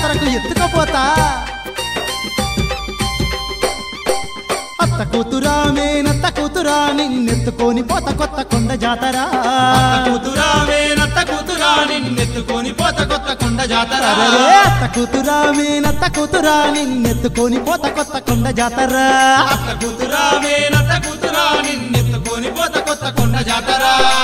జాతరకు ఎత్తుకపోతా అత్త కూతురా మేనత్త కూతురా నిన్నెత్తుకొని పోత కొత్త కొండ జాతర అత్త కూతురా వేనత్త కూతురా నిన్నెత్తుకొని పోత కొత్త కొండ జాతర అరెరే, అత్త కూతురా మేనత్త కూతురా నిన్నెత్తుకొని పోత కొత్త కొండ జాతర అత్త కూతురా వేనత్త కూతురా నిన్నెత్తుకొని పోత కొత్త కొండ జాతర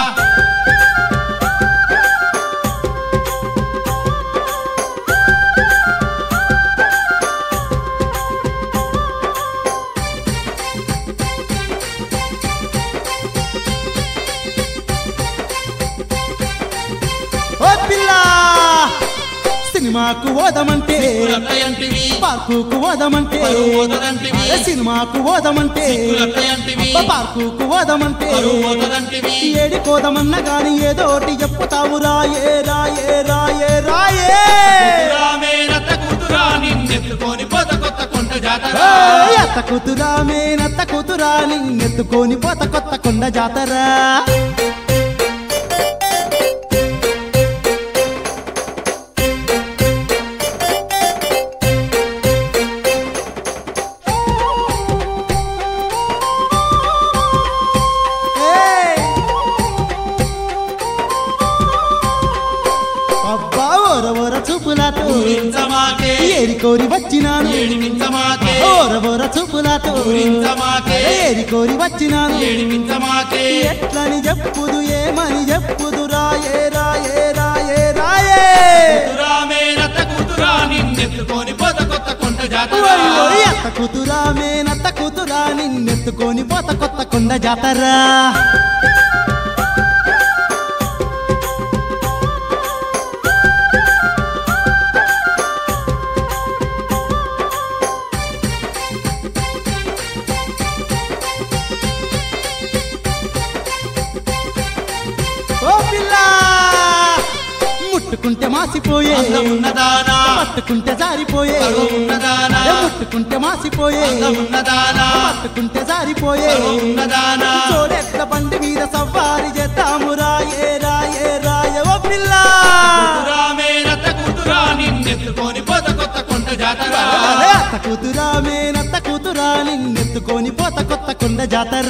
ఓ పిల్ల సినిమాకు ఓదమంటే సిగ్గులత్తయంటివి పార్కుకు ఓదమంటే పరువు పోతదంటివి అరే సినిమాకు ఓదమంటే సిగ్గులత్తయంటివి పార్కుకు ఓదమంటే పరువు పోతదంటివి ఏడి కోదమన్న గాని ఏదోటి చెప్పుతావు రాయే రాయే రాయే రాయే కూతురా వేనత్త కూతురా నిన్నెత్తుకొని పోత కొత్త కొండ జాతర ఏయ్, అత్త కూతురా మేనత్త కూతురా నిన్నెత్తుకొని పోత కొత్త కొండ జాతర ఏయ్! అబ్బా ఓర ఓర చూపులాతో పూరించమాకే ఏరి కోరి వచ్చినాను ఏడిపించమాకే ఓర ఓర చూపులాతో పూరించమాకే ఏరి కోరి వచ్చినాను ఏడిపించమాకే ఎట్లని చెప్పుదు ఏమని చెప్పుదు రాయే రాయే రాయే రాయే కూతురా మేనత్త కూతురా నిన్నెత్తుకొని పోత కొత్త కొండ జాతర ఓయ్ ఓయ్ అత్త కూతురా మేనత్త కూతురా నిన్నెత్తుకొని పోత కొత్త కొండ జాతర ఓ పిల్ల ముట్టుకుంటే మాసిపోయే అందం ఉన్నదానా పట్టుకుంటే జారిపోయే పరువు ఉన్నదానా ఏ ముట్టుకుంటే మాసిపోయే అందం ఉన్నదానా పట్టుకుంటే జారిపోయే పరువు ఉన్నదానా చూడెట్ల బండి మీద సవారి చేద్దాము రాయే రాయే రాయే ఓ పిల్ల కూతురా మేనత్త కూతురా నిన్నెత్తుకొని పోత కొత్త కొండ జాతర అరే అత్త కూతురా మేనత్త కూతురా నిన్నెత్తుకొని పోత కొత్త కొండ జాతర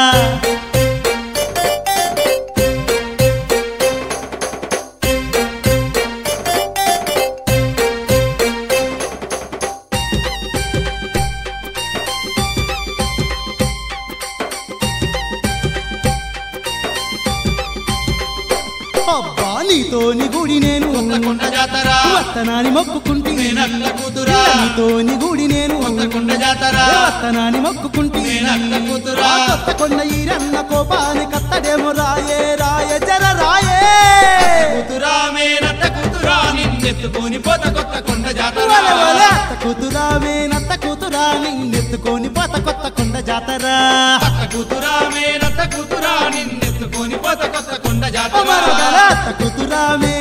అబ్బా నీతోని గుడి నేను కొత్త కొండ జాతర వత్తనాని మొక్కుకుంటే మేనత్త కూతురా నీతోని గుడి నేను కొత్త కొండ జాతర వత్తనాని మొక్కుకుంటే మేనత్త కూతురా ఆ కొత్త కొండ ఈరన్న కోపాని కత్తడేమో రాయే రాయే జర రాయే కూతురా మేనత్త కూతురా నిన్నెత్తుకొని పోత కొత్త కొండ జాతర వలె వలె అత్త కూతురా మేనత్త కూతురా నిన్నెత్తుకొని పోత కొత్త కొండ జాతర అత్త కూతురా మేనత్త కూతురా నిన్నెత్తుకొని పోత కొత్త కొండ జాతర మరొకల అత్త కూతురా మే